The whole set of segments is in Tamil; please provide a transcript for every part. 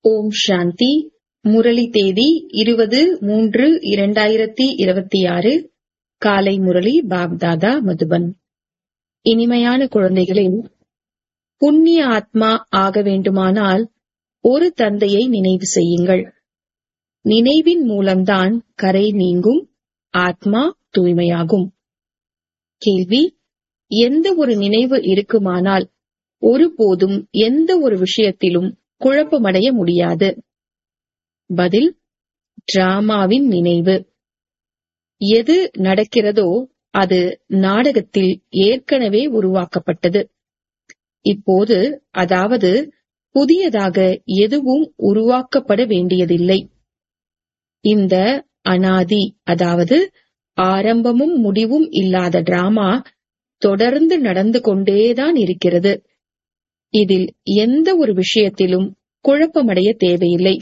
ஓம் சாந்தி முரளி தேதி இருபது மூன்று இரண்டாயிரத்தி இருபத்தி ஆறு காலை முரளி பாப்தாதா மதுபன் இனிமையான குழந்தைகளே புண்ணிய ஆத்மா ஆக வேண்டுமானால் ஒரு தந்தையை நினைவு செய்யுங்கள் நினைவின் மூலம்தான் கரை நீங்கும் ஆத்மா தூய்மையாகும் கேள்வி எந்த ஒரு நினைவு இருக்குமானால் ஒருபோதும் எந்த ஒரு விஷயத்திலும் குழப்பமடைய முடியாது பதில் டிராமாவின் நினைவு எது நடக்கிறதோ அது நாடகத்தில் ஏற்கனவே உருவாக்கப்பட்டது இப்போது அதாவது புதியதாக எதுவும் உருவாக்கப்பட வேண்டியதில்லை இந்த அனாதி அதாவது ஆரம்பமும் முடிவும் இல்லாத டிராமா தொடர்ந்து நடந்து கொண்டேதான் இருக்கிறது இதில் எந்த ஒரு விஷயத்திலும் குழப்பமடைய தேவையில்லை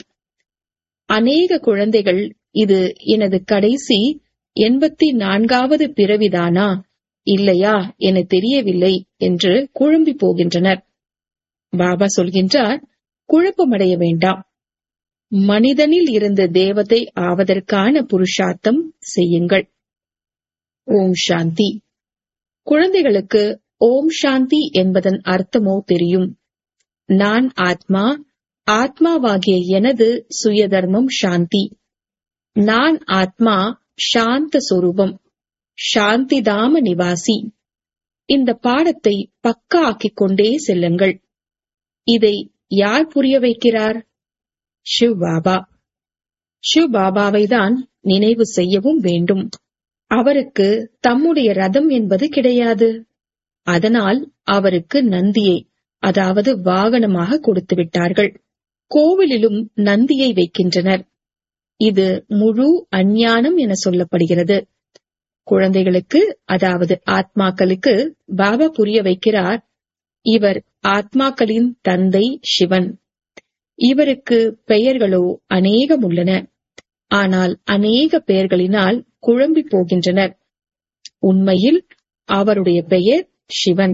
அநேக குழந்தைகள் இது எனது கடைசி எண்பத்தி நான்காவது பிறவிதானா இல்லையா என தெரியவில்லை என்று குழம்பி போகின்றனர் பாபா சொல்கின்றார் குழப்பமடைய வேண்டாம் மனிதனில் இருந்து தேவதை ஆவதற்கான புருஷார்த்தம் செய்யுங்கள் ஓம் சாந்தி குழந்தைகளுக்கு ஓம் சாந்தி என்பதன் அர்த்தமோ தெரியும் நான் ஆத்மா ஆத்மாவாகிய எனது சுயதர்மம் சாந்தி நான் ஆத்மா சாந்த சொரூபம் சாந்திதாம நிவாசி இந்த பாடத்தை பக்கா ஆக்கிக் கொண்டே செல்லுங்கள் இதை யார் புரிய வைக்கிறார் ஷிவ் பாபா ஷிவ் பாபாவை தான் நினைவு செய்யவும் வேண்டும் அவருக்கு தம்முடைய ரதம் என்பது கிடையாது அதனால் அவருக்கு நந்தியை அதாவது வாகனமாக கொடுத்து விட்டார்கள் கோவிலிலும் நந்தியை வைக்கின்றனர் இது முழு அஞ்ஞானம் என சொல்லப்படுகிறது குழந்தைகளுக்கு அதாவது ஆத்மாக்களுக்கு பாபா புரிய வைக்கிறார் இவர் ஆத்மாக்களின் தந்தை சிவன் இவருக்கு பெயர்களோ அநேகம் உள்ளன ஆனால் அநேக பெயர்களினால் குழம்பி போகின்றனர் உண்மையில் அவருடைய பெயர் சிவன்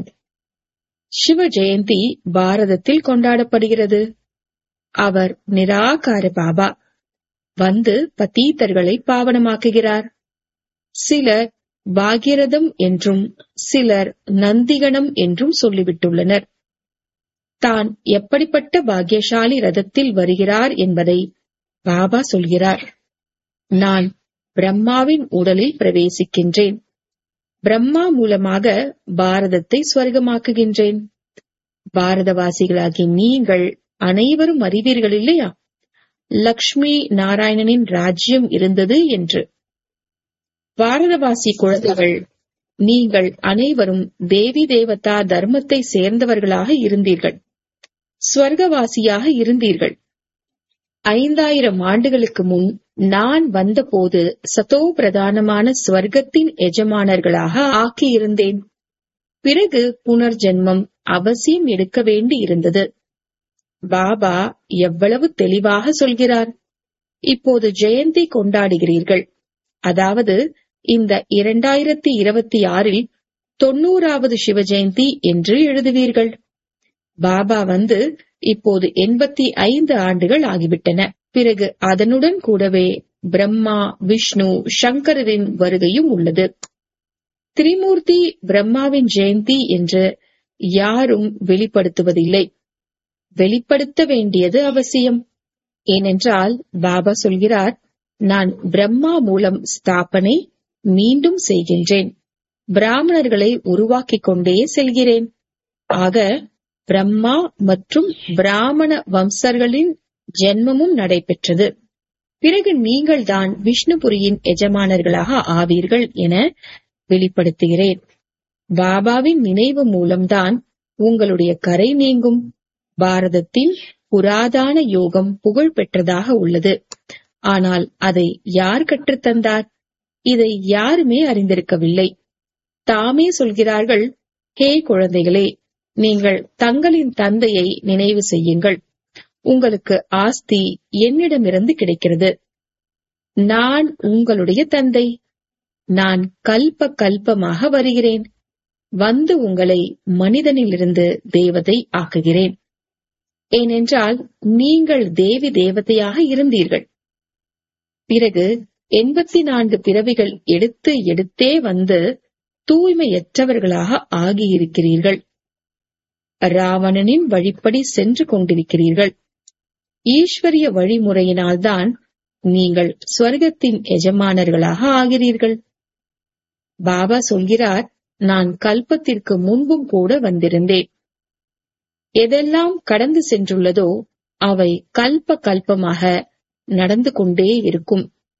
சிவ ஜெயந்தி பாரதத்தில் கொண்டாடப்படுகிறது அவர் நிராகார பாபா வந்து பத்தீத்தர்களை பாவனமாக்குகிறார் சிலர் பாகிரதம் என்றும் சிலர் நந்திகணம் என்றும் சொல்லிவிட்டுள்ளனர் தான் எப்படிப்பட்ட பாக்கியசாலி ரதத்தில் வருகிறார் என்பதை பாபா சொல்கிறார் நான் பிரம்மாவின் உடலில் பிரவேசிக்கின்றேன் பிரம்மா மூலமாக பாரதத்தை ஸ்வர்க்கமாக்குகின்றேன் பாரதவாசிகளாகி நீங்கள் அனைவரும் அறிவீர்கள் இல்லையா லக்ஷ்மி நாராயணனின் ராஜ்யம் இருந்தது என்று பாரதவாசி குழந்தைகள் நீங்கள் அனைவரும் தேவி தேவதா தர்மத்தை சேர்ந்தவர்களாக இருந்தீர்கள் ஸ்வர்கவாசியாக இருந்தீர்கள் ஐந்தாயிரம் ஆண்டுகளுக்கு முன் நான் வந்தபோது சதோ பிரதானமான ஸ்வர்க்கத்தின் எஜமானர்களாக ஆக்கியிருந்தேன் பிறகு புனர்ஜென்மம் அவசியம் எடுக்க வேண்டி இருந்தது பாபா எவ்வளவு தெளிவாக சொல்கிறார் இப்போது ஜெயந்தி கொண்டாடுகிறீர்கள் அதாவது இந்த இரண்டாயிரத்தி இருபத்தி ஆறில் தொன்னூறாவது சிவ ஜெயந்தி என்று எழுதுவீர்கள் பாபா வந்து இப்போது எண்பத்தி ஐந்து ஆண்டுகள் ஆகிவிட்டன பிறகு அதனுடன் கூடவே பிரம்மா விஷ்ணு சங்கரரின் வருகையும் உள்ளது திரிமூர்த்தி பிரம்மாவின் ஜெயந்தி என்று யாரும் வெளிப்படுத்துவதில்லை வெளிப்படுத்த வேண்டியது அவசியம் ஏனென்றால் பாபா சொல்கிறார் நான் பிரம்மா மூலம் ஸ்தாபனை மீண்டும் செய்கின்றேன் பிராமணர்களை உருவாக்கிக் கொண்டே செல்கிறேன் ஆக பிரம்மா மற்றும் பிராமண வம்சர்களின் ஜென்மமும் நடைபெற்றது பிறகு நீங்கள்தான் விஷ்ணுபுரியின் எஜமானர்களாக ஆவீர்கள் என வெளிப்படுத்துகிறேன் பாபாவின் நினைவு மூலம்தான் உங்களுடைய கரை நீங்கும் பாரதத்தில் புராதான யோகம் புகழ் பெற்றதாக உள்ளது ஆனால் அதை யார் கற்றுத்தந்தார் இதை யாருமே அறிந்திருக்கவில்லை தாமே சொல்கிறார்கள் ஹே குழந்தைகளே நீங்கள் தங்களின் தந்தையை நினைவு செய்யுங்கள் உங்களுக்கு ஆஸ்தி என்னிடமிருந்து கிடைக்கிறது நான் உங்களுடைய தந்தை நான் கல்ப கல்பமாக வருகிறேன் வந்து உங்களை மனிதனிலிருந்து தேவதை ஆக்குகிறேன் ஏனென்றால் நீங்கள் தேவி தேவதையாக இருந்தீர்கள் பிறகு எண்பத்தி நான்கு பிறவிகள் எடுத்து எடுத்தே வந்து தூய்மையற்றவர்களாக ஆகியிருக்கிறீர்கள் ராவணனின் வழிப்படி சென்று கொண்டிருக்கிறீர்கள் ஈஸ்வரிய வழிமுறையினால்தான் நீங்கள் ஸ்வர்க்கத்தின் எஜமானர்களாக ஆகிறீர்கள் பாபா சொல்கிறார் நான் கல்பத்திற்கு முன்பும் கூட வந்திருந்தேன் எதெல்லாம் கடந்து சென்றுள்ளதோ அவை கல்ப கல்பமாக நடந்து கொண்டே இருக்கும்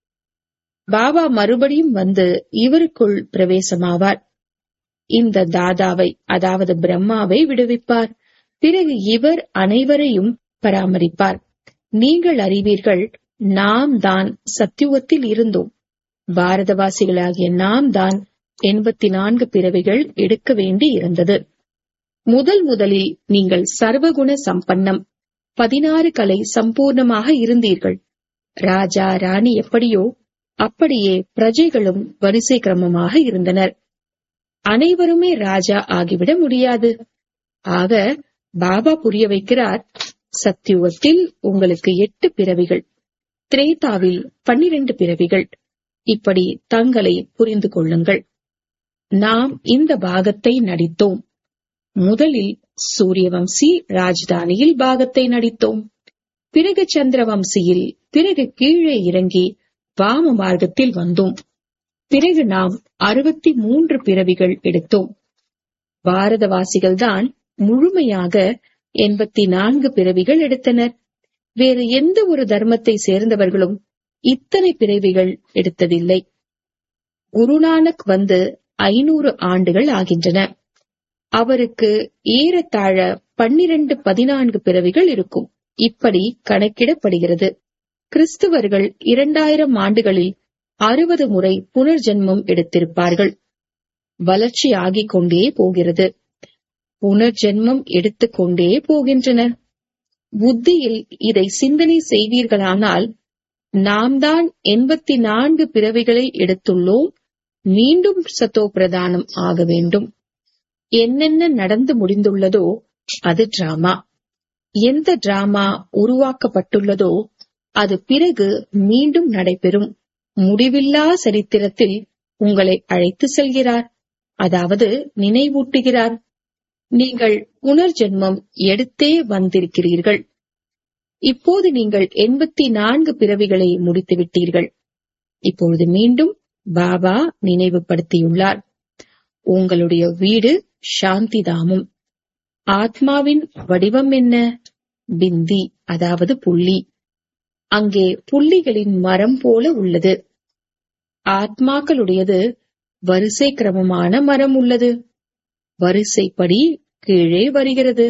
பாபா மறுபடியும் வந்து இவருக்குள் பிரவேசமாவார் இந்த தாதாவை அதாவது பிரம்மாவை விடுவிப்பார் பிறகு இவர் அனைவரையும் பராமரிப்பார் நீங்கள் அறிவீர்கள் நாம் தான் சத்தியுகத்தில் இருந்தோம் பாரதவாசிகளாகிய நாம் தான் எண்பத்தி நான்கு பிறவிகள் எடுக்க வேண்டி இருந்தது முதல் முதலில் நீங்கள் சர்வகுண சம்பன்னம் பதினாறு கலை சம்பூர்ணமாக இருந்தீர்கள் ராஜா ராணி எப்படியோ அப்படியே பிரஜைகளும் வரிசை கிரமமாக இருந்தனர் அனைவருமே ராஜா ஆகிவிட முடியாது ஆக பாபா புரிய வைக்கிறார் சத்தியுகத்தில் உங்களுக்கு எட்டு பிறவிகள் திரேதாவில் பன்னிரண்டு பிறவிகள் இப்படி தங்களை புரிந்து கொள்ளுங்கள் நாம் இந்த பாகத்தை நடித்தோம் முதலில் சூரியவம்சி ராஜதானியில் பாகத்தை நடித்தோம் பிறகு சந்திரவம்சியில் பிறகு கீழே இறங்கி வாம மார்க்கத்தில் வந்தோம் பிறகு நாம் அறுபத்தி மூன்று பிறவிகள் எடுத்தோம் பாரதவாசிகள்தான் முழுமையாக எண்பத்தி நான்கு பிறவிகள் எடுத்தனர் வேறு எந்த ஒரு தர்மத்தை சேர்ந்தவர்களும் இத்தனை பிறவிகள் எடுத்ததில்லை குருநானக் வந்து ஐநூறு ஆண்டுகள் ஆகின்றன அவருக்கு ஏறத்தாழ பன்னிரண்டு பதினான்கு பிறவிகள் இருக்கும் இப்படி கணக்கிடப்படுகிறது கிறிஸ்துவர்கள் இரண்டாயிரம் ஆண்டுகளில் அறுபது முறை புனர்ஜென்மம் எடுத்திருப்பார்கள் வளர்ச்சி ஆகிக் கொண்டே போகிறது புனர்ஜென்மம் எடுத்துக்கொண்டே போகின்றனர் புத்தியில் இதை சிந்தனை செய்வீர்களானால் நாம் தான் எண்பத்தி நான்கு பிறவிகளை எடுத்துள்ளோம் மீண்டும் சத்தோ பிரதானம் ஆக வேண்டும் என்னென்ன நடந்து முடிந்துள்ளதோ அது டிராமா எந்த டிராமா உருவாக்கப்பட்டுள்ளதோ அது பிறகு மீண்டும் நடைபெறும் முடிவில்லா சரித்திரத்தில் உங்களை அழைத்து செல்கிறார் அதாவது நினைவூட்டுகிறார் நீங்கள் புனர்ஜென்மம் எடுத்தே வந்திருக்கிறீர்கள் இப்போது நீங்கள் எண்பத்தி நான்கு பிறவிகளை முடித்துவிட்டீர்கள் இப்பொழுது மீண்டும் பாபா நினைவுபடுத்தியுள்ளார் உங்களுடைய வீடு சாந்திதாமம் ஆத்மாவின் வடிவம் என்ன பிந்தி அதாவது புள்ளி அங்கே புள்ளிகளின் மரம் போல உள்ளது ஆத்மாக்களுடையது வரிசை கிரமமான மரம் உள்ளது வரிசைப்படி கீழே வருகிறது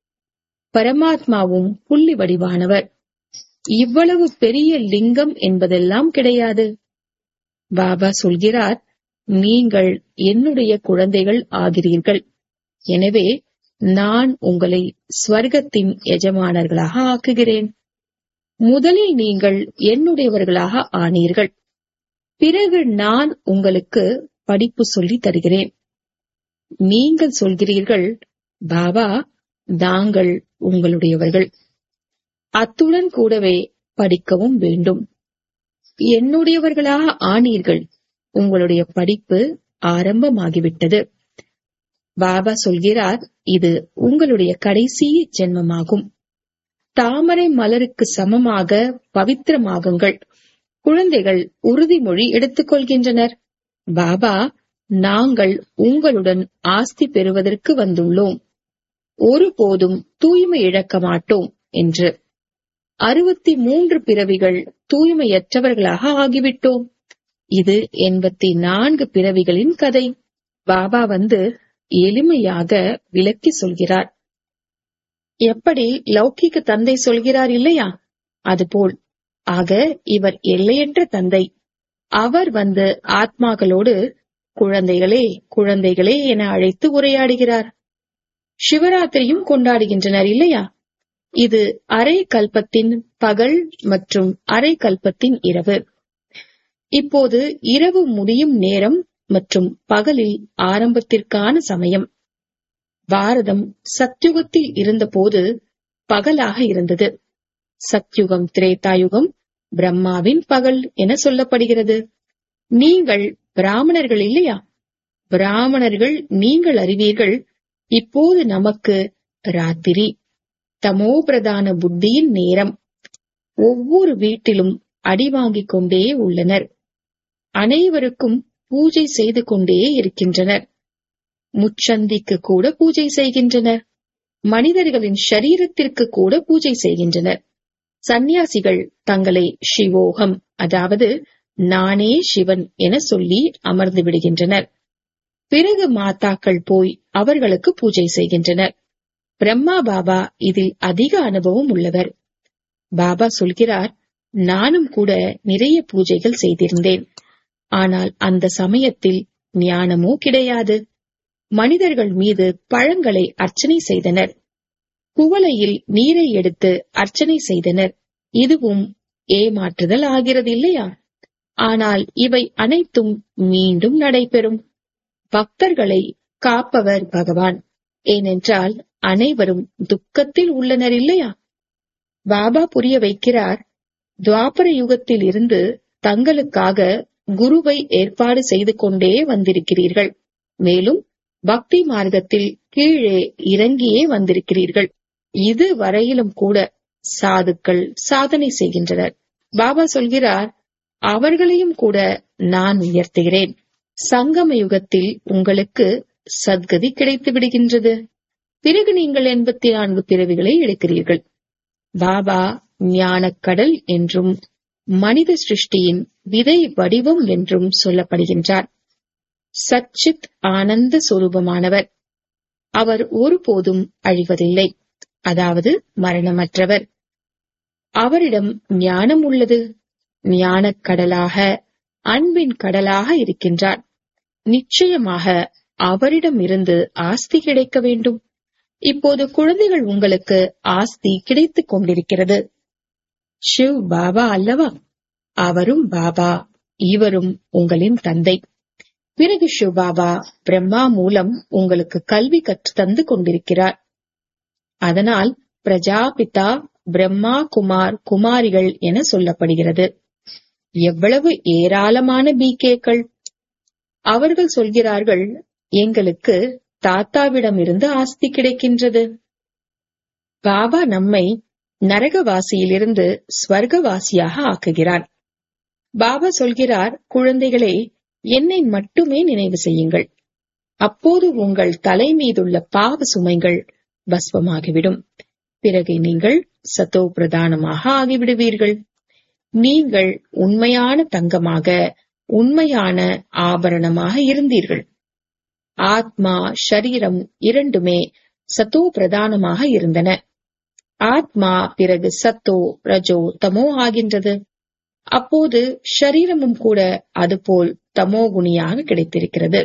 பரமாத்மாவும் புள்ளி வடிவானவர் இவ்வளவு பெரிய லிங்கம் என்பதெல்லாம் கிடையாது பாபா சொல்கிறார் நீங்கள் என்னுடைய குழந்தைகள் ஆகிறீர்கள் எனவே நான் உங்களை ஸ்வர்க்கத்தின் எஜமானர்களாக ஆக்குகிறேன் முதலில் நீங்கள் என்னுடையவர்களாக ஆனீர்கள் பிறகு நான் உங்களுக்கு படிப்பு சொல்லி தருகிறேன் நீங்கள் சொல்கிறீர்கள் பாபா நாங்கள் உங்களுடையவர்கள் அத்துடன் கூடவே படிக்கவும் வேண்டும் என்னுடையவர்களாக ஆனீர்கள் உங்களுடைய படிப்பு ஆரம்பமாகிவிட்டது பாபா சொல்கிறார் இது உங்களுடைய கடைசி ஜென்மமாகும் தாமரை மலருக்கு சமமாக பவித்திரமாகுங்கள் குழந்தைகள் உறுதிமொழி எடுத்துக்கொள்கின்றனர் பாபா நாங்கள் உங்களுடன் ஆஸ்தி பெறுவதற்கு வந்துள்ளோம் ஒருபோதும் தூய்மை இழக்க மாட்டோம் என்று அறுபத்தி மூன்று பிறவிகள் தூய்மையற்றவர்களாக ஆகிவிட்டோம் இது எண்பத்தி நான்கு பிறவிகளின் கதை பாபா வந்து எளிமையாக விளக்கி சொல்கிறார் எப்படி லௌகிக தந்தை சொல்கிறார் இல்லையா அதுபோல் ஆக இவர் எல்லையற்ற தந்தை அவர் வந்து ஆத்மாக்களோடு குழந்தைகளே குழந்தைகளே என அழைத்து உரையாடுகிறார் சிவராத்திரியும் கொண்டாடுகின்றனர் இல்லையா இது அரை கல்பத்தின் பகல் மற்றும் அரை கல்பத்தின் இரவு இப்போது இரவு முடியும் நேரம் மற்றும் பகலில் ஆரம்பத்திற்கான சமயம் பாரதம் சத்யுகத்தில் இருந்தபோது பகலாக இருந்தது சத்யுகம் திரேதாயுகம் பிரம்மாவின் பகல் என சொல்லப்படுகிறது நீங்கள் பிராமணர்கள் இல்லையா பிராமணர்கள் நீங்கள் அறிவீர்கள் இப்போது நமக்கு ராத்திரி தமோபிரதான புத்தியின் நேரம் ஒவ்வொரு வீட்டிலும் அடி வாங்கிக் கொண்டே உள்ளனர் அனைவருக்கும் பூஜை செய்து கொண்டே இருக்கின்றனர் முச்சந்திக்கு கூட பூஜை செய்கின்றனர் மனிதர்களின் ஷரீரத்திற்கு கூட பூஜை செய்கின்றனர் சந்நியாசிகள் தங்களை சிவோகம் அதாவது நானே சிவன் என சொல்லி அமர்ந்து விடுகின்றனர் பிறகு மாதாக்கள் போய் அவர்களுக்கு பூஜை செய்கின்றனர் பிரம்மா பாபா இதில் அதிக அனுபவம் உள்ளவர் பாபா சொல்கிறார் நானும் கூட நிறைய பூஜைகள் செய்திருந்தேன் ஆனால் அந்த சமயத்தில் ஞானமோ கிடையாது மனிதர்கள் மீது பழங்களை அர்ச்சனை செய்தனர் குவளையில் நீரை எடுத்து அர்ச்சனை செய்தனர் இதுவும் ஏமாற்றுதல் ஆகிறது இல்லையா ஆனால் இவை அனைத்தும் மீண்டும் நடைபெறும் பக்தர்களை காப்பவர் பகவான் ஏனென்றால் அனைவரும் துக்கத்தில் உள்ளனர் இல்லையா பாபா புரிய வைக்கிறார் துவாபர யுகத்தில் இருந்து தங்களுக்காக குருவை ஏற்பாடு செய்து கொண்டே வந்திருக்கிறீர்கள் மேலும் பக்தி மார்க்கத்தில் கீழே இறங்கியே வந்திருக்கிறீர்கள் இது வரையிலும் கூட சாதுக்கள் சாதனை செய்கின்றனர் பாபா சொல்கிறார் அவர்களையும் கூட நான் உயர்த்துகிறேன் சங்கம யுகத்தில் உங்களுக்கு சத்கதி கிடைத்து விடுகின்றது பிறகு நீங்கள் எண்பத்தி நான்கு பிறவிகளை எடுக்கிறீர்கள் பாபா ஞானக்கடல் என்றும் மனித சிருஷ்டியின் விதை வடிவம் என்றும் சொல்லப்படுகின்றார் சச்சித் ஆனந்த சொரூபமானவர் அவர் ஒருபோதும் அழிவதில்லை அதாவது மரணமற்றவர் அவரிடம் ஞானம் உள்ளது ஞானக் கடலாக அன்பின் கடலாக இருக்கின்றார் நிச்சயமாக அவரிடம் இருந்து ஆஸ்தி கிடைக்க வேண்டும் இப்போது குழந்தைகள் உங்களுக்கு ஆஸ்தி கிடைத்துக் கொண்டிருக்கிறது ஷிவ் பாபா அல்லவா அவரும் பாபா இவரும் உங்களின் தந்தை பிறகு ஷிவ் பாபா பிரம்மா மூலம் உங்களுக்கு கல்வி கற்று தந்து கொண்டிருக்கிறார் அதனால் பிரஜாபிதா பிரம்மா குமார் குமாரிகள் என சொல்லப்படுகிறது எவ்வளவு ஏராளமான பிகேக்கள் அவர்கள் சொல்கிறார்கள் எங்களுக்கு தாத்தாவிடமிருந்து ஆஸ்தி கிடைக்கின்றது பாபா நம்மை நரகவாசியிலிருந்து ஸ்வர்கவாசியாக ஆக்குகிறார் பாபா சொல்கிறார் குழந்தைகளே என்னை மட்டுமே நினைவு செய்யுங்கள் அப்போது உங்கள் தலை மீதுள்ள பாவ சுமைகள் பஸ்வமாகிவிடும் பிறகு நீங்கள் சத்தோ பிரதானமாக ஆகிவிடுவீர்கள் நீங்கள் உண்மையான தங்கமாக உண்மையான ஆபரணமாக இருந்தீர்கள் ஆத்மா ஷரீரம் இரண்டுமே சத்தோ பிரதானமாக இருந்தன ஆத்மா பிறகு சத்தோ ரஜோ தமோ ஆகின்றது அப்போது ஷரீரமும் கூட அதுபோல் தமோகுணியாக கிடைத்திருக்கிறது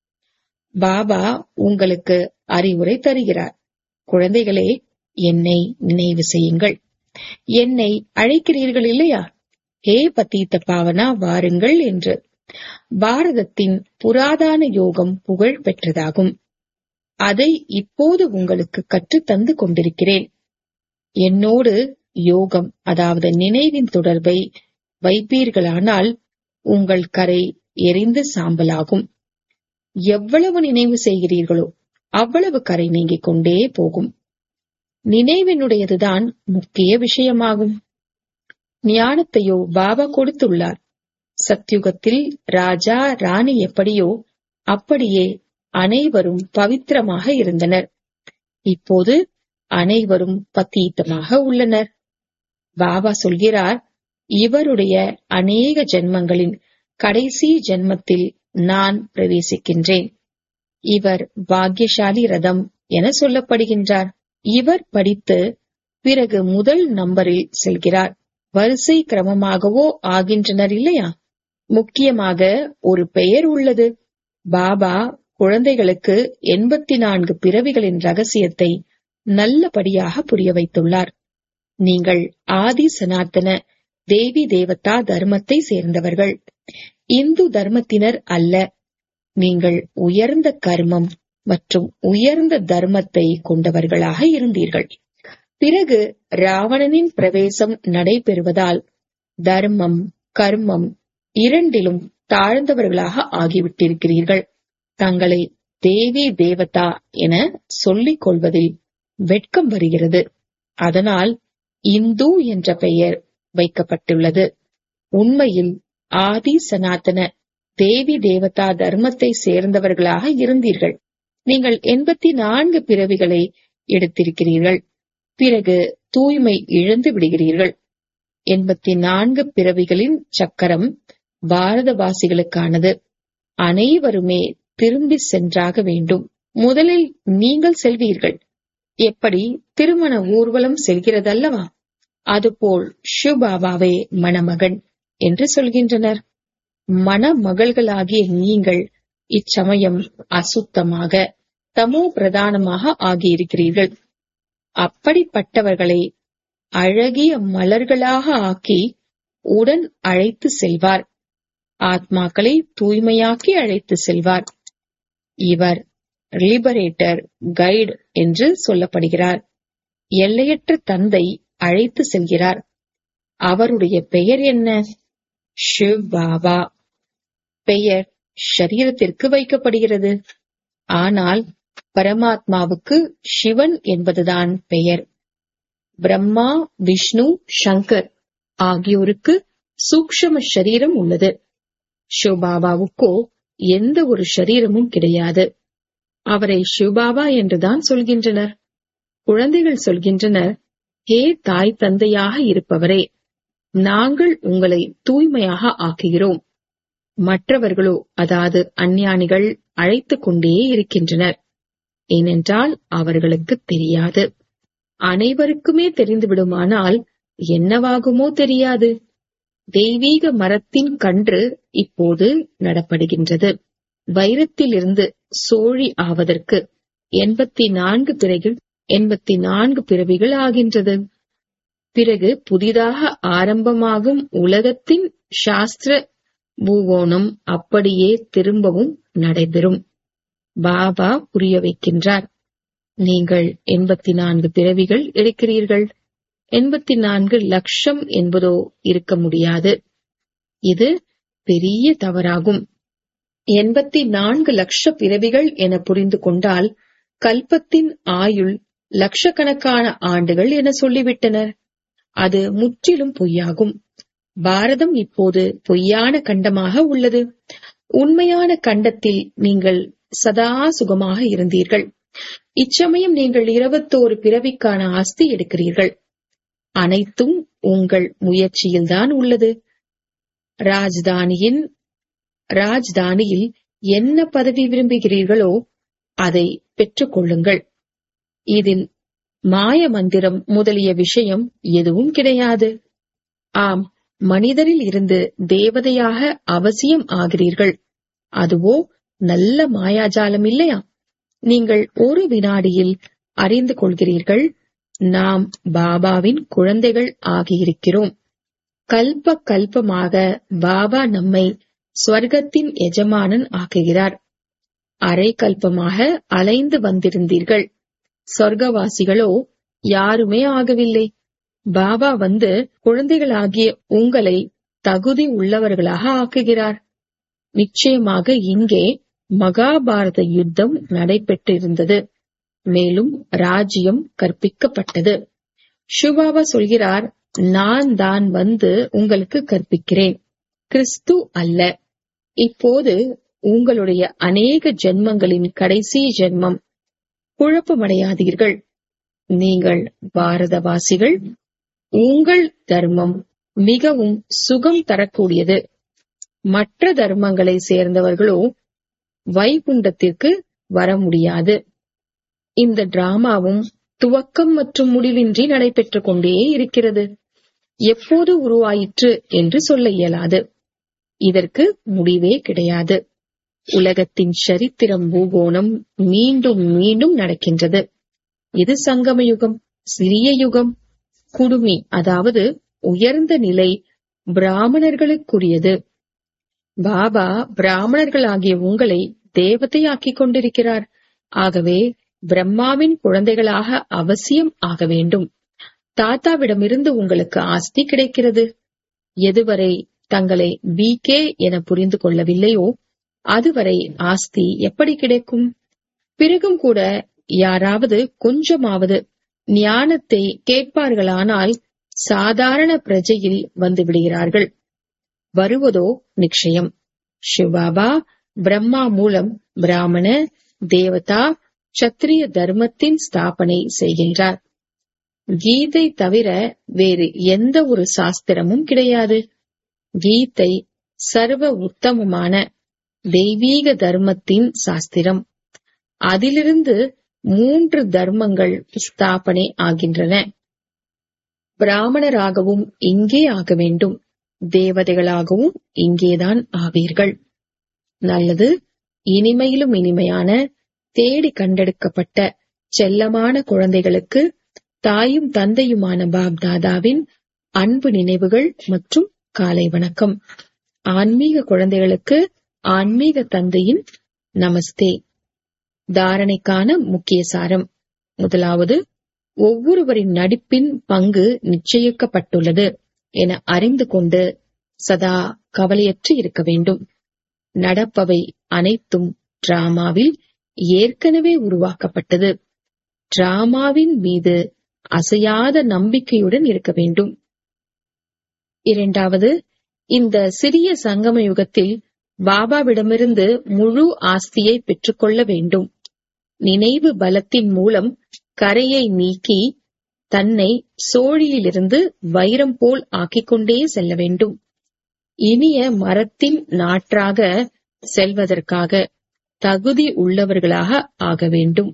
பாபா உங்களுக்கு அறிவுரை தருகிறார் குழந்தைகளே என்னை நினைவு செய்யுங்கள் என்னை அழைக்கிறீர்கள் இல்லையா ஹே பத்தீத்த பாவனா வாருங்கள் என்று பாரதத்தின் புராதான யோகம் புகழ் பெற்றதாகும் அதை இப்போது உங்களுக்கு கற்றுத் தந்து கொண்டிருக்கிறேன் என்னோடு யோகம் அதாவது நினைவின் தொடர்பை வைப்பீர்களானால் உங்கள் கரை எரிந்து சாம்பலாகும் எவ்வளவு நினைவு செய்கிறீர்களோ அவ்வளவு கரை நீங்கிக் கொண்டே போகும் நினைவினுடையதுதான் முக்கிய விஷயமாகும் ஞானத்தையோ பாபா கொடுத்துள்ளார் சத்யுகத்தில் ராஜா ராணி எப்படியோ அப்படியே அனைவரும் பவித்திரமாக இருந்தனர் இப்போது அனைவரும் பத்தீத்தமாக உள்ளனர் பாபா சொல்கிறார் இவருடைய அநேக ஜென்மங்களின் கடைசி ஜென்மத்தில் நான் பிரவேசிக்கின்றேன் இவர் பாக்யசாலி ரதம் என சொல்லப்படுகின்றார் இவர் படித்து பிறகு முதல் நம்பரில் செல்கிறார் வரிசை கிரமமாகவோ ஆகின்றனர் இல்லையா முக்கியமாக ஒரு பெயர் உள்ளது பாபா குழந்தைகளுக்கு எண்பத்தி நான்கு பிறவிகளின் ரகசியத்தை நல்லபடியாக புரிய வைத்துள்ளார் நீங்கள் ஆதி சனாத்தன தேவி தேவதா தர்மத்தை சேர்ந்தவர்கள் இந்து தர்மத்தினர் அல்ல நீங்கள் உயர்ந்த கர்மம் மற்றும் உயர்ந்த தர்மத்தை கொண்டவர்களாக இருந்தீர்கள் பிறகு ராவணனின் பிரவேசம் நடைபெறுவதால் தர்மம் கர்மம் இரண்டிலும் தாழ்ந்தவர்களாக ஆகிவிட்டிருக்கிறீர்கள் தங்களை தேவி தேவதா என சொல்லிக் கொள்வதில் வெட்கம் வருகிறது அதனால் இந்து என்ற பெயர் வைக்கப்பட்டுள்ளது உண்மையில் ஆதி சனாதன தேவி தேவதா தர்மத்தை சேர்ந்தவர்களாக இருந்தீர்கள் நீங்கள் எண்பத்தி நான்கு பிறவிகளை எடுத்திருக்கிறீர்கள் பிறகு தூய்மை இழந்து விடுகிறீர்கள் எண்பத்தி நான்கு பிறவிகளின் சக்கரம் பாரதவாசிகளுக்கானது அனைவருமே திரும்பி சென்றாக வேண்டும் முதலில் நீங்கள் செல்வீர்கள் எப்படி திருமண ஊர்வலம் செல்கிறதல்லவா அதுபோல் ஷிவபாபாவே மணமகன் என்று சொல்கின்றனர் மணமகள்களாகிய நீங்கள் இச்சமயம் அசுத்தமாக தமோ பிரதானமாக ஆகியிருக்கிறீர்கள் அப்படிப்பட்டவர்களை அழகிய மலர்களாக ஆக்கி உடன் அழைத்து செல்வார் ஆத்மாக்களை தூய்மையாக்கி அழைத்து செல்வார் இவர் லிபரேட்டர் கைடு என்று சொல்லப்படுகிறார் எல்லையற்ற தந்தை அழைத்து செல்கிறார் அவருடைய பெயர் என்ன ஷிவ் பாபா பெயர் ஷரீரத்திற்கு வைக்கப்படுகிறது ஆனால் பரமாத்மாவுக்கு சிவன் என்பதுதான் பெயர் பிரம்மா விஷ்ணு சங்கர் ஆகியோருக்கு சூக்ஷம சரீரம் உள்ளது சிவபாபாவுக்கோ எந்த ஒரு சரீரமும் கிடையாது அவரை சிவபாபா என்றுதான் சொல்கின்றனர் குழந்தைகள் சொல்கின்றனர் ஹே தாய் தந்தையாக இருப்பவரே நாங்கள் உங்களை தூய்மையாக ஆக்குகிறோம் மற்றவர்களோ அதாவது அஞ்ஞானிகள் அழைத்துக் கொண்டே இருக்கின்றனர் ஏனென்றால் அவர்களுக்கு தெரியாது அனைவருக்குமே தெரிந்துவிடுமானால் என்னவாகுமோ தெரியாது தெய்வீக மரத்தின் கன்று இப்போது நடப்படுகின்றது வைரத்திலிருந்து சோழி ஆவதற்கு எண்பத்தி நான்கு பிறகு எண்பத்தி நான்கு பிறவிகள் ஆகின்றது பிறகு புதிதாக ஆரம்பமாகும் உலகத்தின் சாஸ்திர பூகோணம் அப்படியே திரும்பவும் நடைபெறும் பாபா புரிய வைக்கின்றார் நீங்கள் எண்பத்தி நான்கு பிறவிகள் எடுக்கிறீர்கள் எண்பத்தி நான்கு லட்சம் என்பதோ இருக்க முடியாது இது பெரிய தவறாகும் எண்பத்தி நான்கு லட்ச பிறவிகள் என புரிந்து கொண்டால் கல்பத்தின் ஆயுள் லட்சக்கணக்கான ஆண்டுகள் என சொல்லிவிட்டனர் அது முற்றிலும் பொய்யாகும் பாரதம் இப்போது பொய்யான கண்டமாக உள்ளது உண்மையான கண்டத்தில் நீங்கள் சதா சுகமாக இருந்தீர்கள் இச்சமயம் நீங்கள் இருபத்தோரு பிறவிக்கான ஆஸ்தி எடுக்கிறீர்கள் அனைத்தும் உங்கள் முயற்சியில்தான் உள்ளது ராஜ்தானியின் ராஜ்தானியில் என்ன பதவி விரும்புகிறீர்களோ அதை பெற்றுக் கொள்ளுங்கள் இதில் மாய மந்திரம் முதலிய விஷயம் எதுவும் கிடையாது ஆம் மனிதரில் இருந்து தேவதையாக அவசியம் ஆகிறீர்கள் அதுவோ நல்ல மாயாஜாலம் இல்லையா நீங்கள் ஒரு வினாடியில் அறிந்து கொள்கிறீர்கள் நாம் பாபாவின் குழந்தைகள் ஆகியிருக்கிறோம் கல்ப கல்பமாக பாபா நம்மை ஸ்வர்க்கத்தின் எஜமானன் ஆக்குகிறார் அரை கல்பமாக அலைந்து வந்திருந்தீர்கள் சொர்க்கவாசிகளோ யாருமே ஆகவில்லை பாபா வந்து குழந்தைகளாகிய உங்களை தகுதி உள்ளவர்களாக ஆக்குகிறார் நிச்சயமாக இங்கே மகாபாரத யுத்தம் நடைபெற்றிருந்தது மேலும் ராஜ்யம் கற்பிக்கப்பட்டது ஷுபாபா சொல்கிறார் நான் தான் வந்து உங்களுக்கு கற்பிக்கிறேன் கிறிஸ்து அல்ல இப்போது உங்களுடைய அநேக ஜென்மங்களின் கடைசி ஜென்மம் குழப்பமடையாதீர்கள் நீங்கள் பாரதவாசிகள் உங்கள் தர்மம் மிகவும் சுகம் தரக்கூடியது மற்ற தர்மங்களை சேர்ந்தவர்களோ வைகுண்டத்திற்கு வர முடியாது இந்த டிராமாவும் துவக்கம் மற்றும் முடிவின்றி நடைபெற்றுக் கொண்டே இருக்கிறது எப்போது உருவாயிற்று என்று சொல்ல இயலாது இதற்கு முடிவே கிடையாது உலகத்தின் சரித்திரம் பூகோணம் மீண்டும் மீண்டும் நடக்கின்றது இது சங்கம யுகம் சிறிய யுகம் குடுமி அதாவது உயர்ந்த நிலை பிராமணர்களுக்குரியது பாபா பிராமணர்களாகிய உங்களை தேவதையாக்கிக் கொண்டிருக்கிறார் ஆகவே பிரம்மாவின் குழந்தைகளாக அவசியம் ஆக வேண்டும் தாத்தாவிடமிருந்து உங்களுக்கு ஆஸ்தி கிடைக்கிறது எதுவரை தங்களை பிகே என புரிந்து கொள்ளவில்லையோ அதுவரை ஆஸ்தி எப்படி கிடைக்கும் பிறகும் கூட யாராவது கொஞ்சமாவது ஞானத்தை கேட்பார்களானால் சாதாரண பிரஜையில் வந்து விடுகிறார்கள் வருவதோ நிச்சயம் சிவபாபா பிரம்மா மூலம் பிராமண தேவதா சத்திரிய தர்மத்தின் ஸ்தாபனை செய்கின்றார் கீதை தவிர வேறு எந்த ஒரு சாஸ்திரமும் கிடையாது கீதை சர்வ உத்தமமான தெய்வீக தர்மத்தின் சாஸ்திரம் அதிலிருந்து மூன்று தர்மங்கள் ஸ்தாபனை ஆகின்றன பிராமணராகவும் இங்கே ஆக வேண்டும் தேவதைகளாகவும் இங்கேதான் ஆவீர்கள் நல்லது இனிமையிலும் இனிமையான தேடி கண்டெடுக்கப்பட்ட செல்லமான குழந்தைகளுக்கு தாயும் தந்தையுமான பாப் தாதாவின் அன்பு நினைவுகள் மற்றும் காலை வணக்கம் ஆன்மீக குழந்தைகளுக்கு ஆன்மீக தந்தையின் நமஸ்தே தாரணைக்கான முக்கிய சாரம் முதலாவது ஒவ்வொருவரின் நடிப்பின் பங்கு நிச்சயிக்கப்பட்டுள்ளது என அறிந்து கொண்டு சதா கவலையற்று இருக்க வேண்டும் நடப்பவை அனைத்தும் டிராமாவில் ஏற்கனவே உருவாக்கப்பட்டது டிராமாவின் மீது அசையாத நம்பிக்கையுடன் இருக்க வேண்டும் இரண்டாவது இந்த சிறிய சங்கம யுகத்தில் பாபாவிடமிருந்து முழு ஆஸ்தியை பெற்றுக்கொள்ள வேண்டும் நினைவு பலத்தின் மூலம் கரையை நீக்கி தன்னை சோழியிலிருந்து வைரம் போல் ஆக்கிக் கொண்டே செல்ல வேண்டும் இனிய மரத்தின் நாற்றாக செல்வதற்காக தகுதி உள்ளவர்களாக ஆக வேண்டும்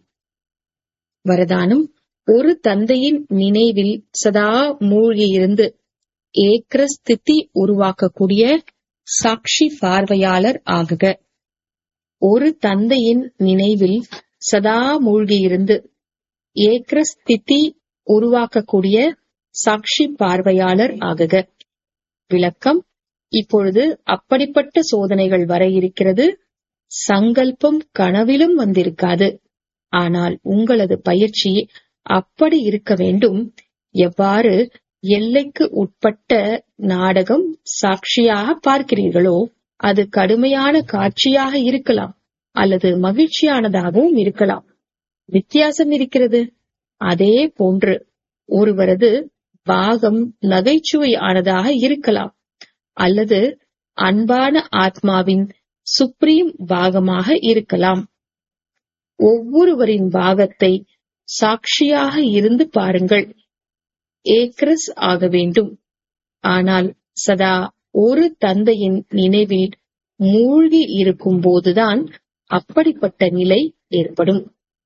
வரதானம் ஒரு தந்தையின் நினைவில் சதா மூழ்கியிருந்து ஏக்ரஸ்திதி உருவாக்கக்கூடிய சாட்சி பார்வையாளர் ஆகுக ஒரு தந்தையின் நினைவில் சதா மூழ்கியிருந்து ஏக்ரஸ்திதி உருவாக்கக்கூடிய சாட்சி பார்வையாளர் ஆகுக விளக்கம் இப்பொழுது அப்படிப்பட்ட சோதனைகள் வர இருக்கிறது சங்கல்பம் கனவிலும் வந்திருக்காது ஆனால் உங்களது பயிற்சி அப்படி இருக்க வேண்டும் எவ்வாறு எல்லைக்கு உட்பட்ட நாடகம் சாட்சியாக பார்க்கிறீர்களோ அது கடுமையான காட்சியாக இருக்கலாம் அல்லது மகிழ்ச்சியானதாகவும் இருக்கலாம் வித்தியாசம் இருக்கிறது அதே போன்று ஒருவரது பாகம் நகைச்சுவையானதாக இருக்கலாம் அல்லது அன்பான ஆத்மாவின் சுப்ரீம் பாகமாக இருக்கலாம் ஒவ்வொருவரின் பாகத்தை சாட்சியாக இருந்து பாருங்கள் ஏக்ரஸ் ஆக வேண்டும் ஆனால் சதா ஒரு தந்தையின் நினைவில் மூழ்கி இருக்கும் போதுதான் அப்படிப்பட்ட நிலை ஏற்படும்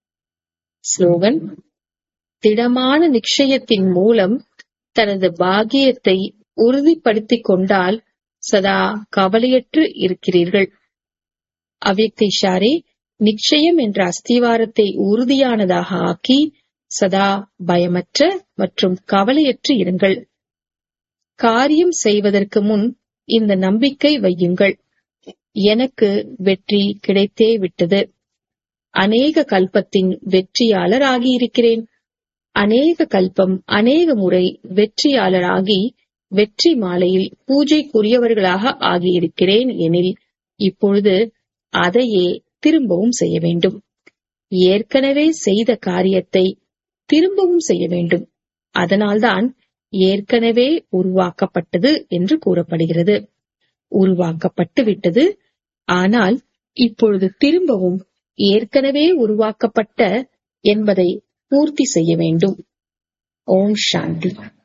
ஸ்லோகன் திடமான நிச்சயத்தின் மூலம் தனது பாகியத்தை உறுதிப்படுத்திக் கொண்டால் சதா கவலையற்று இருக்கிறீர்கள் அவ்யக்தை ஷாரே நிச்சயம் என்ற அஸ்திவாரத்தை உறுதியானதாக ஆக்கி சதா பயமற்ற மற்றும் கவலையற்று இருங்கள் காரியம் செய்வதற்கு முன் இந்த நம்பிக்கை வையுங்கள் எனக்கு வெற்றி கிடைத்தே விட்டது அநேக கல்பத்தின் வெற்றியாளர் ஆகியிருக்கிறேன் அநேக கல்பம் அநேக முறை வெற்றியாளராகி வெற்றி மாலையில் பூஜைக்குரியவர்களாக ஆகியிருக்கிறேன் எனில் இப்பொழுது அதையே திரும்பவும் செய்ய வேண்டும் ஏற்கனவே செய்த காரியத்தை திரும்பவும் செய்ய வேண்டும் அதனால்தான் ஏற்கனவே உருவாக்கப்பட்டது என்று கூறப்படுகிறது உருவாக்கப்பட்டு விட்டது ஆனால் இப்பொழுது திரும்பவும் ஏற்கனவே உருவாக்கப்பட்ட என்பதை பூர்த்தி செய்ய வேண்டும் ஓம் சாந்தி